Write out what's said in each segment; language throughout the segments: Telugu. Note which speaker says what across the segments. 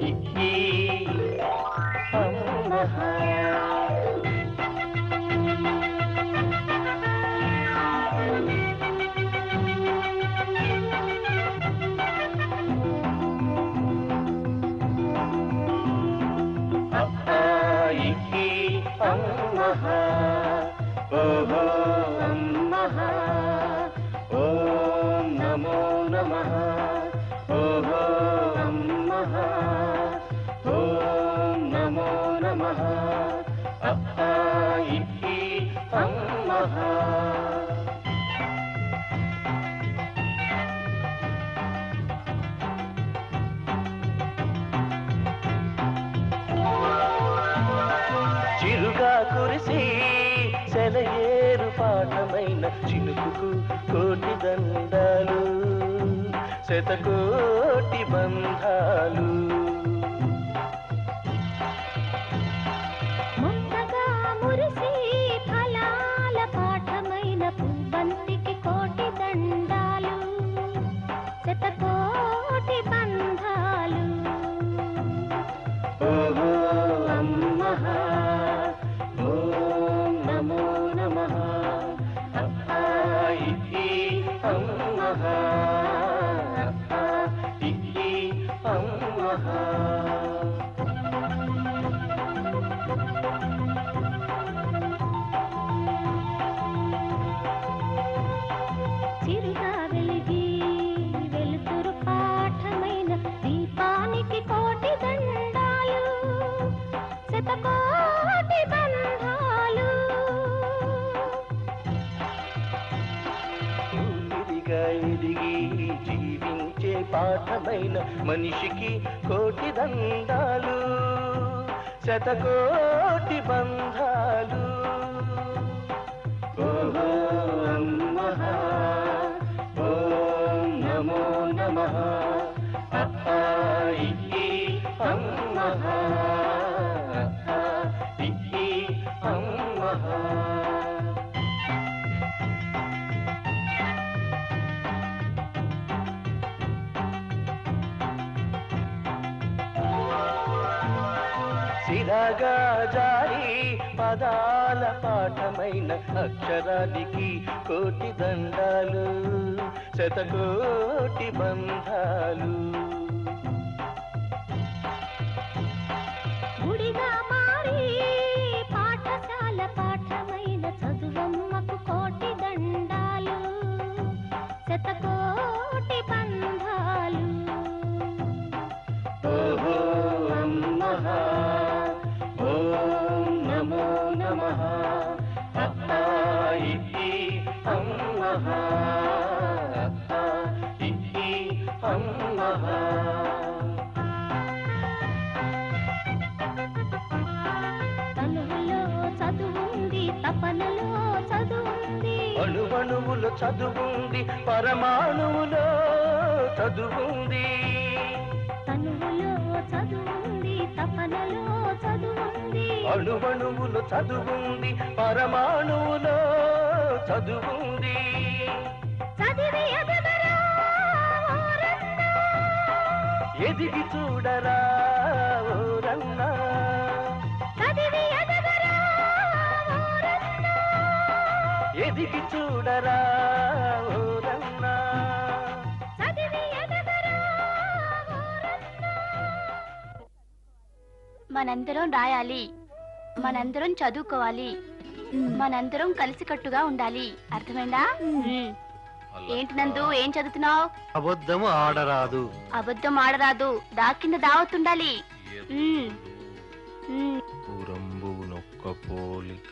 Speaker 1: ఇహి అమ్మహ అహాయికి అమ్మహ ఓహో అమ్మహ ఓం నమో నమః ఓహో అమ్మహ ఓం నమో నమః అహాయికి అమ్మహ చిరుగా కురిసి సెలయేరు పాఠమైన చినుకుకు కోటి దండాలు శతకోటి బంధాలు
Speaker 2: మొత్తగా మురిసి ఫలాల పాఠమైన పువ్వంతికి కోటి దండాలు శతకోటి బంధాలు
Speaker 1: ఓహో అమ్మహ ఓం నమో నమః అహాయికి అమ్మహ అహాయికి అమ్మహ
Speaker 2: చిరుగా వెలిగి వెలుతురు పాఠమైన దీపానికి కోటి దండాలు శతకోటి బంధాలు
Speaker 1: ఊపిరిగా ఎదిగి జీవించే పాఠమైన మనిషికి కోటి దండాలు శతకోటి బంధాలు ఓహో అమ్మహ ఓం నమో నమః అహాయికి అమ్మహ అహాయికి అమ్మహ సిరగా జారి పదాల పాఠమైన అక్షరానికి కోటి దండాలు శతకోటి బంధాలు
Speaker 2: గుడిగా మారి పాఠశాల పాఠమైన చదువమ్మకు కోటి దండాలు శతకోటి బంధాలు
Speaker 1: ఓహో అమ్మహ ఓం నమో నమః అహాయికి అమ్మహ అహాయికి అమ్మహ
Speaker 2: తనువులో చదువుంది తపనలో చదువుంది
Speaker 1: అణువణువులో చదువుంది పరమాణువులో చదువుంది
Speaker 2: తనువులో చదువుంది తపనలో చదువుంది
Speaker 1: అణువణువులో చదువుంది పరమాణువులో చదువుంది
Speaker 2: చదివి ఎదగరా ఓరన్నా.
Speaker 1: ఎదిగి చూడరా ఓరన్నా
Speaker 2: చదివి ఎదగరా ఓరన్నా.
Speaker 1: ఎదిగి చూడరా ఓరన్నా
Speaker 2: చదివి ఎదగరా ఓరన్నా.
Speaker 3: మనందరం రాయాలి మనందరం చదువుకోవాలి మనందరం కలిసికట్టుగా ఉండాలి అర్థమైందా ఉమ్. ఏంటి నందు ఏం చదువుతున్నావు
Speaker 4: అబద్ధము ఆడరాదు
Speaker 3: అబద్ధం ఆడరాదు దా కింద దావతుండాలి ఉమ్. ఉమ్.
Speaker 4: పురంబు నొక్క పోలిక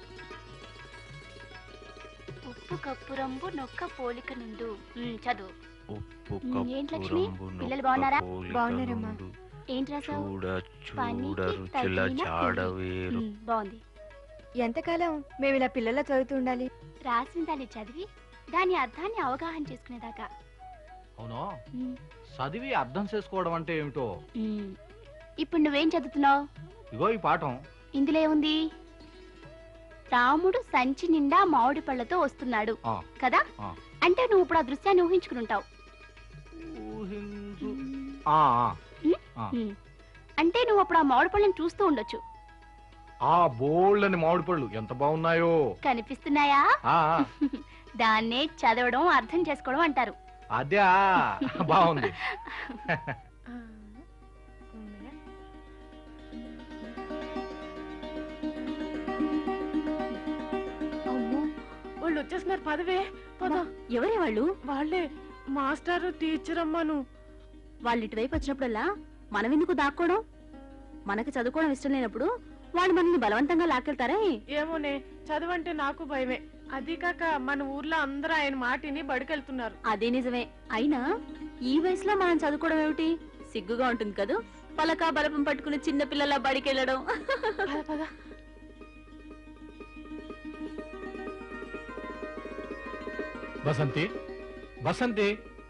Speaker 3: ఉప్పు కప్పురంబు నొక్క పోలిక నుండు ఉమ్, చదువు
Speaker 4: ఉప్పు
Speaker 3: ఉమ్, ఏంటి లక్ష్మి?
Speaker 4: కప్పురంబు
Speaker 3: పిల్లలు
Speaker 4: నొక్క
Speaker 3: బాగున్నారా?
Speaker 4: పోలిక
Speaker 5: బాగున్నారమ్మా.
Speaker 4: నుండు.
Speaker 3: ఏంటి రాసావు
Speaker 4: చూడ
Speaker 3: పనికి
Speaker 4: చూడ రుచుల
Speaker 3: తగిన
Speaker 4: చాడవేరు
Speaker 3: ఉమ్, బాగుంది
Speaker 5: ఎంతకాలం మేము ఇలా పిల్లల చదువుతూ ఉండాలి
Speaker 3: రాసిన దాన్ని చదివి దాని అర్థాన్ని అవగాహన చేసుకునేదాకా
Speaker 6: అవును
Speaker 3: ఉమ్,
Speaker 6: చదివి అర్థం చేసుకోవడం అంటే ఏమిటో
Speaker 3: ఉమ్. ఇప్పుడు నువ్వేం చదువుతున్నావు
Speaker 6: ఇగో ఈ పాఠం
Speaker 3: ఇందులో ఏముంది రాముడు సంచి నిండా మామిడి పళ్ళతో వస్తున్నాడు
Speaker 6: ఆ,
Speaker 3: కదా
Speaker 6: ఆ.
Speaker 3: అంటే నువ్వు ఇప్పుడు ఆ దృశ్యాన్ని ఊహించుకుని ఉంటావు
Speaker 6: ఊహించు ఆ, ఆ, ఆ.
Speaker 3: ఉమ్. అంటే నువ్వు అప్పుడు ఆ మామిడి పళ్ళని చూస్తూ ఉండొచ్చు
Speaker 6: ఆ బోల్డ్ అని మామిడి పళ్ళు ఎంత బాగున్నాయో
Speaker 3: కనిపిస్తున్నాయా
Speaker 6: ఆ
Speaker 3: దాన్నే చదవడం అర్థం చేసుకోవడం అంటారు
Speaker 6: అదే బాగుంది
Speaker 2: అమ్మో వాళ్ళు వచ్చేస్తున్నారు పదవే పద
Speaker 7: ఎవరే వాళ్ళు
Speaker 2: వాళ్ళే మాస్టర్ టీచర్ అమ్మాను
Speaker 7: వాళ్ళు ఇటువైపు వచ్చినప్పుడల్లా మనం ఎందుకు దాక్కోవడం మనకి చదువుకోవడం ఇష్టం లేనప్పుడు వాళ్ళు మనల్ని బలవంతంగా లాక్కెళ్తారే
Speaker 2: ఏమోనే చదవంటే నాకు భయమే అది కాక మన ఊర్లో అందరూ ఆయన మాటిని బడికెళ్తున్నారు
Speaker 7: అదే నిజమే అయినా ఈ వయసులో మనం చదువుకోవడం ఏమిటి సిగ్గుగా ఉంటుంది కదూ పలక బలపం పట్టుకుని చిన్న పిల్లల బడికెళ్ళడం
Speaker 2: పద పద
Speaker 6: బసంతి బసంతి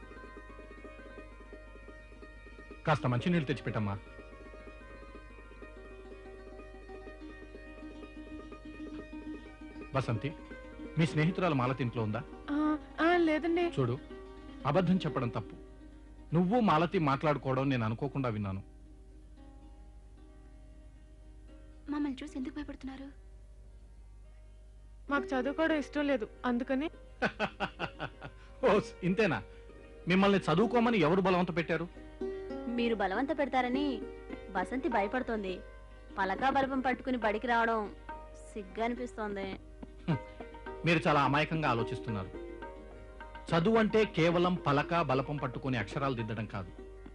Speaker 6: కాస్త మంచి నీళ్ళు తెచ్చిపెట్టమ్మా బసంతి మీ స్నేహితురాలు మాలతి ఇంట్లో ఉందా
Speaker 2: ఆ, ఆ, లేదండి
Speaker 6: చూడు అబద్ధం చెప్పడం తప్పు నువ్వు మాలతి మాట్లాడుకోవడం నేను అనుకోకుండా విన్నాను
Speaker 3: మమ్మల్ని చూసి ఎందుకు భయపడుతున్నారు
Speaker 2: మాకు చదువుకోవడం ఇష్టం లేదు అందుకని
Speaker 6: ఓస్ ఇంతేనా మిమ్మల్ని చదువుకోమని ఎవరు బలవంత పెట్టారు
Speaker 7: మీరు బలవంత పెడతారని బసంతి భయపడుతోంది పలక బలపం పట్టుకుని బడికి రావడం సిగ్గు అనిపిస్తోంది
Speaker 6: మీరు చాలా అమాయకంగా ఆలోచిస్తున్నారు చదువు అంటే కేవలం పలక బలపం పట్టుకొని అక్షరాలు దిద్దడం కాదు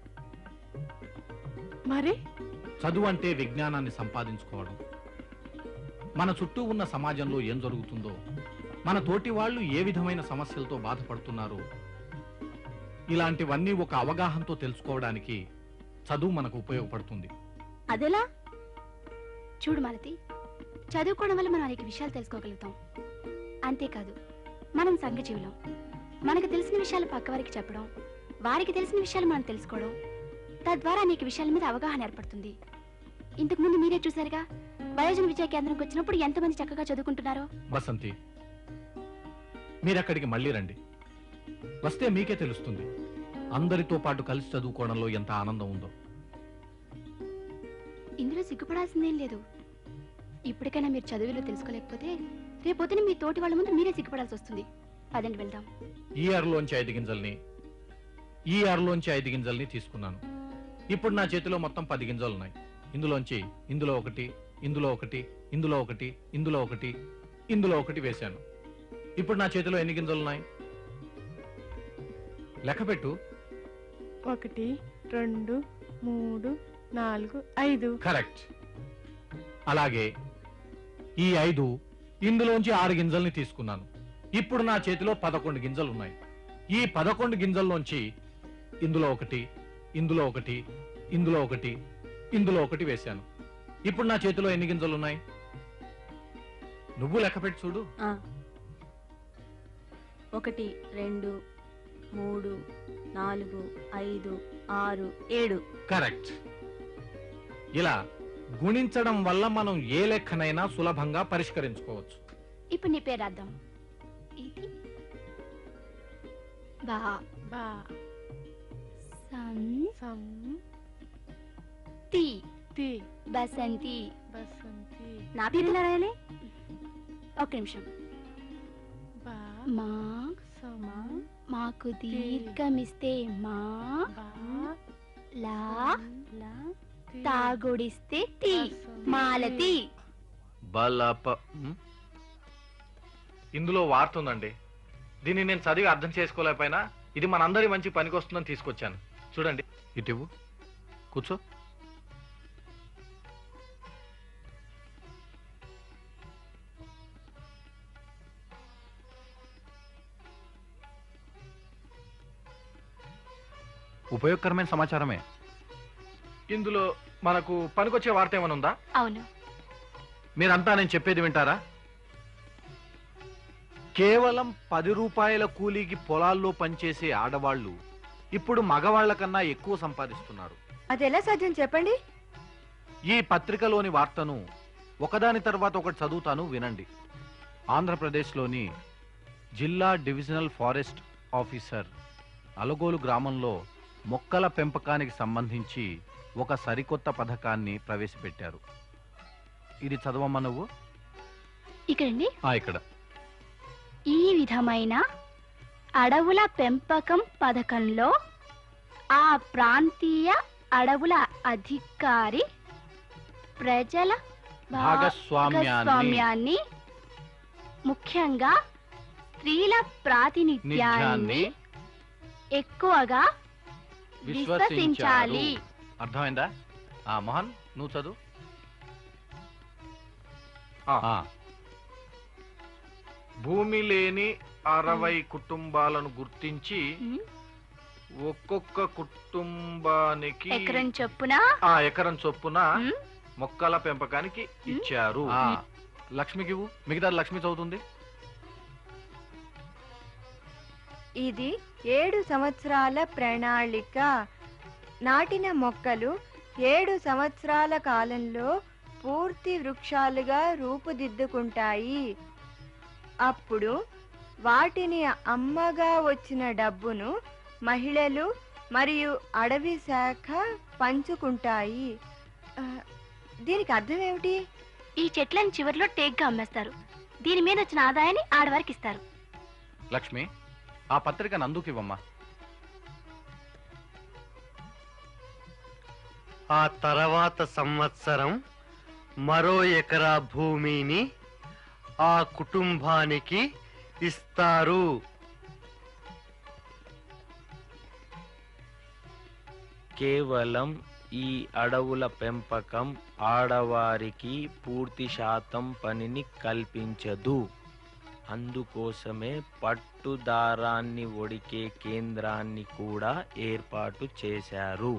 Speaker 2: మరి
Speaker 6: చదువు అంటే విజ్ఞానాన్ని సంపాదించుకోవడం మన చుట్టూ ఉన్న సమాజంలో ఏం జరుగుతుందో మన తోటి వాళ్ళు ఏ విధమైన సమస్యలతో బాధపడుతున్నారో ఇలాంటివన్నీ ఒక అవగాహనతో తెలుసుకోవడానికి చదువు మనకు ఉపయోగపడుతుంది
Speaker 7: అదెలా
Speaker 3: చూడు మాలతి చదువుకోవడం వల్ల మనం అనేక విషయాలు తెలుసుకోగలుగుతాం అంతేకాదు మనం సంఘజీవులం మనకు తెలిసిన విషయాలు పక్కవారికి చెప్పడం వారికి తెలిసిన విషయాలు మనం తెలుసుకోవడం తద్వారా అనేక విషయాల మీద అవగాహన ఏర్పడుతుంది ఇంతకు ముందు మీరే చూశారుగా వయోజన విద్యా కేంద్రంకి వచ్చినప్పుడు ఎంతమంది చక్కగా చదువుకుంటున్నారో
Speaker 6: బసంతి మీరక్కడికి మళ్ళీ రండి వస్తే మీకే తెలుస్తుంది అందరితో పాటు కలిసి చదువుకోవడంలో ఎంత ఆనందం ఉందో
Speaker 3: ఇందులో సిగ్గుపడాల్సిందేం లేదు ఇప్పటికైనా మీరు చదువులో తెలుసుకోలేకపోతే రేపొద్దున మీ తోటి వాళ్ళ ముందు మీరే సిగ్గుపడాల్సి వస్తుంది పదండి వెళ్దాం
Speaker 6: ఈ ఆరులోంచి ఐదు గింజల్ని ఈ ఆరులోంచి ఐదు గింజల్ని తీసుకున్నాను ఇప్పుడు నా చేతిలో మొత్తం పది గింజలు ఉన్నాయి ఇందులోంచి ఇందులో ఒకటి ఇందులో ఒకటి ఇందులో ఒకటి ఇందులో ఒకటి ఇందులో ఒకటి వేశాను ఇప్పుడు నా చేతిలో ఎన్ని గింజలు ఉన్నాయి లెక్క పెట్టు
Speaker 2: ఒకటి రెండు మూడు నాలుగు ఐదు
Speaker 6: కరెక్ట్ అలాగే ఈ ఐదు ఇందులోంచి ఆరు గింజల్ని తీసుకున్నాను ఇప్పుడు నా చేతిలో పదకొండు గింజలు ఉన్నాయి ఈ పదకొండు గింజల్లోంచి ఇందులో ఒకటి ఇందులో ఒకటి ఇందులో ఒకటి ఇందులో ఒకటి వేశాను ఇప్పుడు నా చేతిలో ఎన్ని గింజలు ఉన్నాయి నువ్వు లెక్క పెట్టి చూడు
Speaker 7: ఆ. ఒకటి రెండు మూడు నాలుగు ఐదు ఆరు ఏడు
Speaker 6: కరెక్ట్ ఇలా గుణించడం వల్ల మనం ఏ లెక్కనైనా సులభంగా పరిష్కరించుకోవచ్చు
Speaker 3: ఇప్పుడు నీ పేరు రాద్దాం ఇది బా
Speaker 2: బా
Speaker 3: సంతి
Speaker 2: సం తి
Speaker 3: బసంతి
Speaker 2: బసంతి
Speaker 7: నా పేరు ఎలా రాయాలి
Speaker 3: ఒక్క నిమిషం
Speaker 2: బా
Speaker 3: మా
Speaker 2: సమ
Speaker 3: మాకు దీర్ఘమిస్తే మా
Speaker 2: బా
Speaker 3: లా
Speaker 7: లా
Speaker 2: తి.
Speaker 3: తాగుడిస్తే తి
Speaker 2: బసంతి.
Speaker 3: మాలతి
Speaker 4: బలప ఉమ్,
Speaker 6: ఇందులో వార్త ఉందండి దీన్ని నేను చదివి అర్థం చేసుకోలేకపోయినా ఇది మనందరి మంచి పనికొస్తుందని తీసుకొచ్చాను చూడండి ఇటు ఇవ్వు. కూర్చో ఉపయోగకరమైన సమాచారమే ఇందులో మనకు పనికొచ్చే వార్త ఏమైనా ఉందా
Speaker 3: అవును
Speaker 6: మీరంతా నేను చెప్పేది వింటారా కేవలం పది రూపాయల కూలీకి పొలాల్లో పనిచేసే ఆడవాళ్ళు ఇప్పుడు మగవాళ్ల కన్నా ఎక్కువ సంపాదిస్తున్నారు
Speaker 5: అది ఎలా సాధ్యం చెప్పండి
Speaker 6: ఈ పత్రికలోని వార్తను ఒకదాని తర్వాత ఒకటి చదువుతాను వినండి ఆంధ్రప్రదేశ్లోని జిల్లా డివిజనల్ ఫారెస్ట్ ఆఫీసర్ అలగోలు గ్రామంలో మొక్కల పెంపకానికి సంబంధించి
Speaker 4: ఒక సరికొత్త పథకాన్ని ప్రవేశపెట్టారు ఇది చదవమ్మా నువ్వు
Speaker 3: ఇక్కడండి
Speaker 4: ఆ, ఇక్కడ
Speaker 3: ఈ విధమైన అడవుల పెంపకం పథకంలో ఆ ప్రాంతీయ అడవుల అధికారి ప్రజల
Speaker 4: భాగస్వామ్యాన్ని
Speaker 3: భాగస్వామ్యాన్ని ముఖ్యంగా స్త్రీల ప్రాతినిధ్యాన్ని
Speaker 4: నిధ్యాన్ని
Speaker 3: ఎక్కువగా
Speaker 4: విశ్వసించాలి
Speaker 3: విశ్వసించాలి
Speaker 4: అర్థమైందా ఆ మోహన్ నువ్వు చదువు
Speaker 6: ఆ.
Speaker 4: ఆ,
Speaker 6: భూమి లేని అరవై కుటుంబాలను గుర్తించి
Speaker 3: ఉమ్,
Speaker 6: ఒక్కొక్క కుటుంబానికి
Speaker 3: ఎకరం చొప్పున
Speaker 6: ఆ ఎకరం చొప్పున
Speaker 3: ఉమ్,
Speaker 6: మొక్కల పెంపకానికి ఇచ్చారు
Speaker 4: ఆ, లక్ష్మికి ఇవ్వు మిగతా లక్ష్మి చదువుతుంది
Speaker 5: ఇది ఏడు సంవత్సరాల ప్రణాళిక నాటిన మొక్కలు ఏడు సంవత్సరాల కాలంలో పూర్తి వృక్షాలుగా రూపుదిద్దుకుంటాయి అప్పుడు వాటిని అమ్మగా వచ్చిన డబ్బును మహిళలు మరియు అడవి శాఖ పంచుకుంటాయి ఆ, దీనికి అర్థం ఏమిటి
Speaker 3: ఈ చెట్లను చివరిలో టేక్గా అమ్మేస్తారు దీని మీద వచ్చిన ఆదాయాన్ని ఆడవారికి ఇస్తారు
Speaker 4: లక్ష్మి ఆ పత్రికను అందుకు ఇవ్వమ్మా
Speaker 8: ఆ తర్వాత సంవత్సరం మరో ఎకరా భూమిని ఆ కుటుంబానికి ఇస్తారు
Speaker 9: కేవలం ఈ అడవుల పెంపకం ఆడవారికి పూర్తి శాతం పనిని కల్పించదు అందుకోసమే పట్టుదారాన్ని ఒడికే కేంద్రాన్ని కూడా ఏర్పాటు చేశారు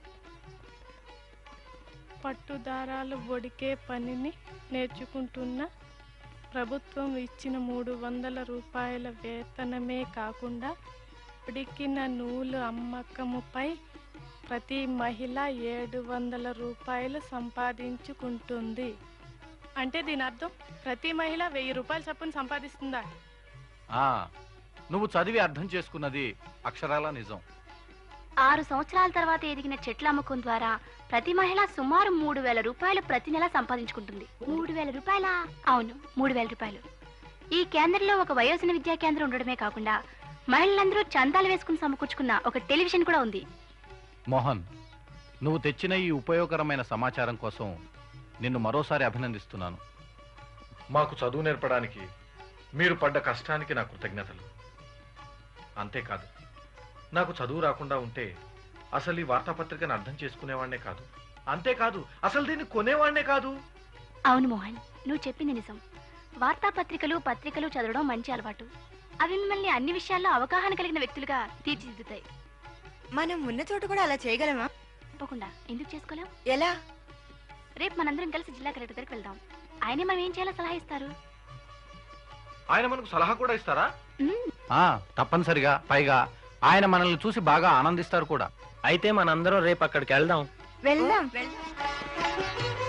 Speaker 2: పట్టుదారాలు ఒడికే పనిని నేర్చుకుంటున్న ప్రభుత్వం ఇచ్చిన మూడు వందల రూపాయల వేతనమే కాకుండా ఉడికిన నూలు అమ్మకముపై ప్రతి మహిళ ఏడు వందల రూపాయలు సంపాదించుకుంటుంది అంటే దీని అర్థం ప్రతి మహిళ వెయ్యి రూపాయలు చొప్పున సంపాదిస్తుందా
Speaker 4: ఆ, నువ్వు చదివి అర్థం చేసుకున్నది అక్షరాల నిజం
Speaker 3: ఆరు సంవత్సరాల తర్వాత ఎదిగిన చెట్ల అమ్మకం ద్వారా ప్రతి మహిళ సుమారు మూడు వేల రూపాయలు ప్రతి నెల సంపాదించుకుంటుంది మూడు వేల రూపాయల అవును మూడు వేల రూపాయలు ఈ కేంద్రంలో ఒక వయోజన విద్యా కేంద్రం ఉండడమే కాకుండా మహిళలందరూ చందాలు వేసుకుని సమకూర్చుకున్న ఒక టెలివిజన్ కూడా ఉంది
Speaker 4: మోహన్ నువ్వు తెచ్చిన ఈ ఉపయోగకరమైన సమాచారం కోసం నిన్ను మరోసారి అభినందిస్తున్నాను
Speaker 6: మాకు చదువు నేర్పడానికి మీరు పడ్డ కష్టానికి నా కృతజ్ఞతలు అంతేకాదు నాకు చదువు రాకుండా ఉంటే అసలు ఈ వార్తాపత్రికను అర్థం చేసుకునేవాడినే కాదు అంతేకాదు అసలు దీన్ని కొనేవాడినే కాదు
Speaker 3: అవును మోహన్ నువ్వు చెప్పింది నిజం వార్తాపత్రికలు పత్రికలు చదవడం మంచి అలవాటు అవి మిమ్మల్ని అన్ని విషయాల్లో అవగాహన కలిగిన వ్యక్తులుగా తీర్చిదిద్దుతాయి
Speaker 5: మనం ఉన్న చోట కూడా అలా చేయగలమా
Speaker 3: తప్పకుండా ఎందుకు చేసుకోలేం
Speaker 5: ఎలా
Speaker 3: రేపు మనందరం కలిసి జిల్లా కలెక్టర్ దగ్గరికి వెళ్దాం ఆయనే మనం ఏం చేయాలో సలహా ఇస్తారు
Speaker 6: ఆయన మనకు సలహా కూడా ఇస్తారా
Speaker 3: మ్మ్.
Speaker 4: ఆ, తప్పనిసరిగా పైగా ఆయన మనల్ని చూసి బాగా ఆనందిస్తారు కూడా
Speaker 9: అయితే మనందరం రేపు అక్కడికి వెళ్దాం
Speaker 5: వెళ్దాం